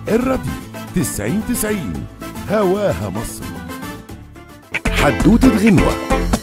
الراديو 90 90 هواها مصر حدوتة غنوة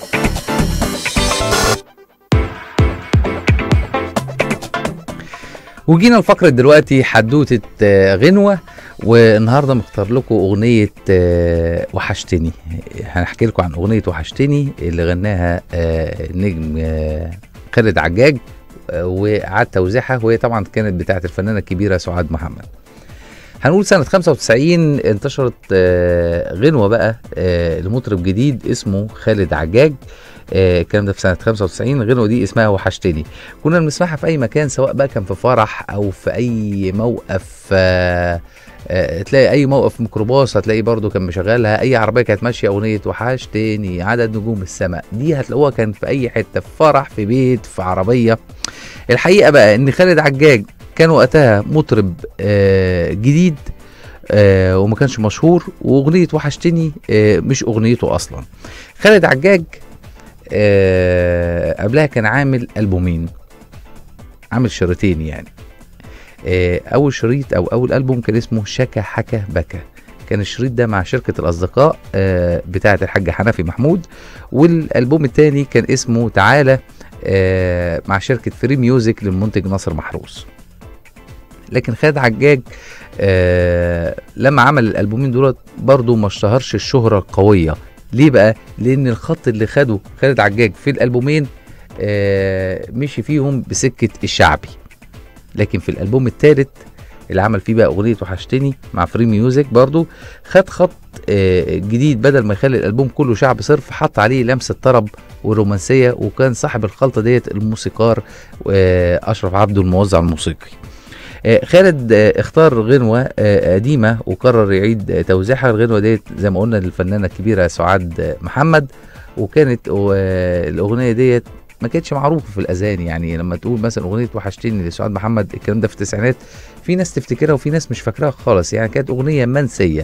وجينا لفقرة دلوقتي حدوتة آه، غنوة والنهارده مختار لكم أغنية آه، وحشتني هنحكي لكم عن أغنية وحشتني اللي غناها آه، النجم آه، خالد عجاج آه، وعاد توزيعها وهي طبعا كانت بتاعت الفنانة الكبيرة سعاد محمد هنقول سنة 95 انتشرت آه، غنوة بقى آه، لمطرب جديد اسمه خالد عجاج آه، الكلام ده في سنة 95 الغنوة دي اسمها وحشتني كنا بنسمعها في اي مكان سواء بقى كان في فرح او في اي موقف آه، آه، تلاقي اي موقف ميكروباص هتلاقي برضو كان مشغلها اي عربيه كانت ماشيه اغنيه وحشتني عدد نجوم السماء دي هتلاقوها كان في اي حته في فرح في بيت في عربيه الحقيقه بقى ان خالد عجاج كان وقتها مطرب آه، جديد آه، وما كانش مشهور واغنيه وحشتني آه، مش اغنيته اصلا خالد عجاج آه، قبلها كان عامل البومين عامل شريطين يعني آه، اول شريط او اول البوم كان اسمه شكا حكا بكا كان الشريط ده مع شركة الأصدقاء آه، بتاعة الحاج حنفي محمود والألبوم التاني كان اسمه تعالى آه، مع شركة فري ميوزك للمنتج ناصر محروس لكن خالد عجاج آه لما عمل الألبومين دولت برضه ما اشتهرش الشهرة القوية ليه بقى؟ لأن الخط اللي خده خالد عجاج في الألبومين آه مشي فيهم بسكة الشعبي لكن في الالبوم الثالث اللي عمل فيه بقى اغنيه وحشتني مع فري ميوزك برضو خد خط آه، جديد بدل ما يخلي الالبوم كله شعب صرف حط عليه لمسه طرب ورومانسيه وكان صاحب الخلطه ديت الموسيقار آه، اشرف عبده الموزع الموسيقي آه، خالد آه، اختار غنوة آه، قديمة وقرر يعيد آه، توزيعها الغنوة ديت زي ما قلنا للفنانة الكبيرة سعاد آه، محمد وكانت آه، الأغنية ديت ما كانتش معروفه في الاذان يعني لما تقول مثلا اغنيه وحشتني لسعاد محمد الكلام ده في التسعينات في ناس تفتكرها وفي ناس مش فاكراها خالص يعني كانت اغنيه منسيه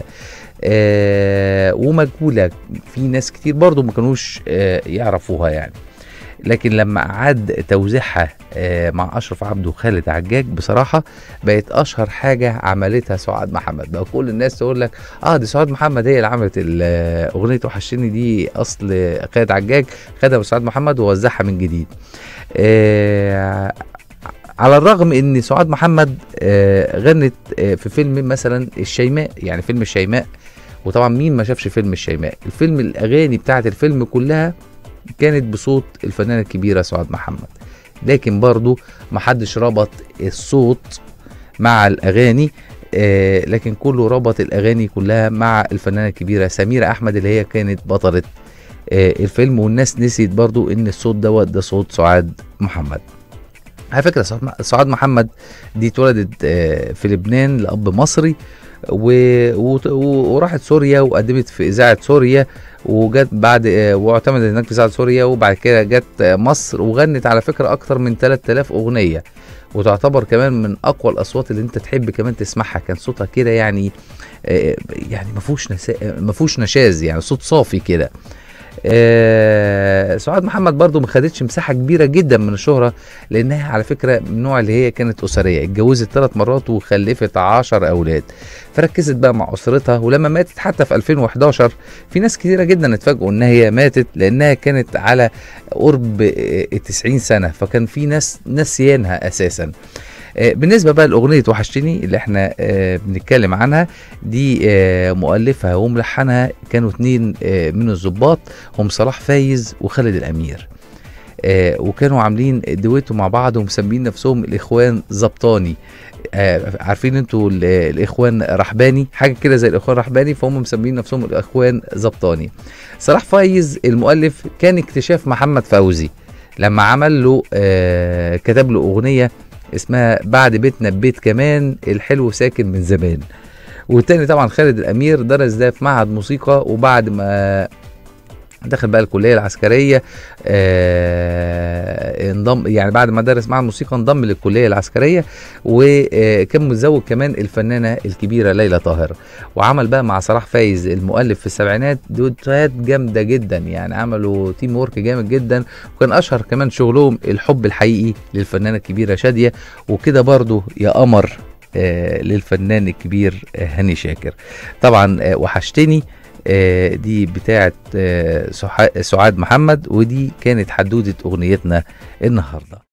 آه ومجهوله في ناس كتير برضو ما كانوش آه يعرفوها يعني لكن لما اعاد توزيعها آه مع اشرف عبده وخالد عجاج بصراحه بقت اشهر حاجه عملتها سعاد محمد بقى كل الناس تقول لك اه دي سعاد محمد هي اللي عملت ال- آه، اغنيه وحشتني دي اصل خالد عجاج خدها من سعاد محمد ووزعها من جديد آه على الرغم ان سعاد محمد آه غنت آه في فيلم مثلا الشيماء يعني فيلم الشيماء وطبعا مين ما شافش فيلم الشيماء الفيلم الاغاني بتاعت الفيلم كلها كانت بصوت الفنانه الكبيره سعاد محمد لكن برضو محدش ربط الصوت مع الاغاني آه لكن كله ربط الاغاني كلها مع الفنانه الكبيره سميره احمد اللي هي كانت بطله آه الفيلم والناس نسيت برضو ان الصوت دوت ده صوت سعاد محمد على فكره سعاد مح- سعاد محمد دي اتولدت آه، في لبنان لاب مصري و... و... و- وراحت سوريا وقدمت في اذاعه سوريا وجت بعد آه، واعتمدت هناك في اذاعه سوريا وبعد كده جت آه، مصر وغنت على فكره اكتر من 3000 اغنيه وتعتبر كمان من اقوى الاصوات اللي انت تحب كمان تسمعها كان صوتها كده يعني آه، يعني ما فيهوش نسا... ما فيهوش نشاز يعني صوت صافي كده آه سعاد محمد برضو ما خدتش مساحه كبيره جدا من الشهره لانها على فكره من النوع اللي هي كانت اسريه اتجوزت ثلاث مرات وخلفت عشر اولاد فركزت بقى مع اسرتها ولما ماتت حتى في 2011 في ناس كتيره جدا اتفاجئوا انها هي ماتت لانها كانت على قرب آه، 90 سنه فكان في ناس نسيانها اساسا آه، بالنسبه بقى لاغنيه وحشتني اللي احنا آه، بنتكلم عنها دي آه، مؤلفها وملحنها كانوا اتنين آه، من الضباط هم صلاح فايز وخالد الامير آه، وكانوا عاملين دويتو مع بعض ومسمين نفسهم الاخوان زبطاني آه، عارفين انتوا ال- الاخوان رحباني حاجه كده زي الاخوان رحباني فهم مسمين نفسهم الاخوان زبطاني صلاح فايز المؤلف كان اكتشاف محمد فوزي لما عمل له آه كتب له اغنيه اسمها بعد بيتنا ببيت كمان الحلو ساكن من زمان والتاني طبعا خالد الامير درس ده في معهد موسيقى وبعد ما دخل بقى الكليه العسكريه آه انضم يعني بعد ما درس معهد موسيقى انضم للكليه العسكريه وكان متزوج كمان الفنانه الكبيره ليلى طاهر وعمل بقى مع صلاح فايز المؤلف في السبعينات دوتات جامده جدا يعني عملوا تيم وورك جامد جدا وكان اشهر كمان شغلهم الحب الحقيقي للفنانه الكبيره شاديه وكده برضو يا قمر آه، للفنان الكبير آه، هاني شاكر طبعا آه، وحشتني آه، دي بتاعت آه، سحا- سعاد محمد ودي كانت حدودة أغنيتنا النهاردة